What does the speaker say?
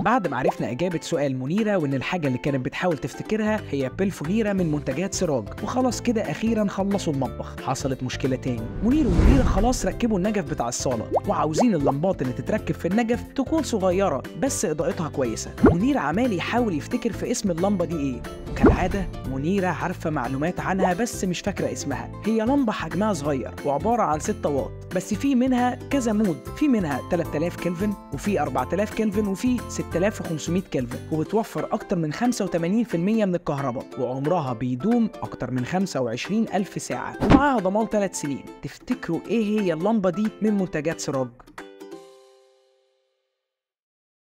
بعد ما عرفنا اجابه سؤال منيره وان الحاجه اللي كانت بتحاول تفتكرها هي بلفونيرا من منتجات سراج وخلاص كده اخيرا خلصوا المطبخ حصلت مشكله تاني منير ومنيره خلاص ركبوا النجف بتاع الصاله وعاوزين اللمبات اللي تتركب في النجف تكون صغيره بس اضاءتها كويسه منير عمال يحاول يفتكر في اسم اللمبه دي ايه وكالعاده منيره عارفه معلومات عنها بس مش فاكره اسمها هي لمبه حجمها صغير وعباره عن 6 واط بس في منها كذا مود في منها 3000 كلفن وفي 4000 كلفن وفي 6500 كلفن وبتوفر اكتر من 85% من الكهرباء وعمرها بيدوم اكتر من 25000 ساعه ومعاها ضمان 3 سنين تفتكروا ايه هي اللمبه دي من منتجات سراج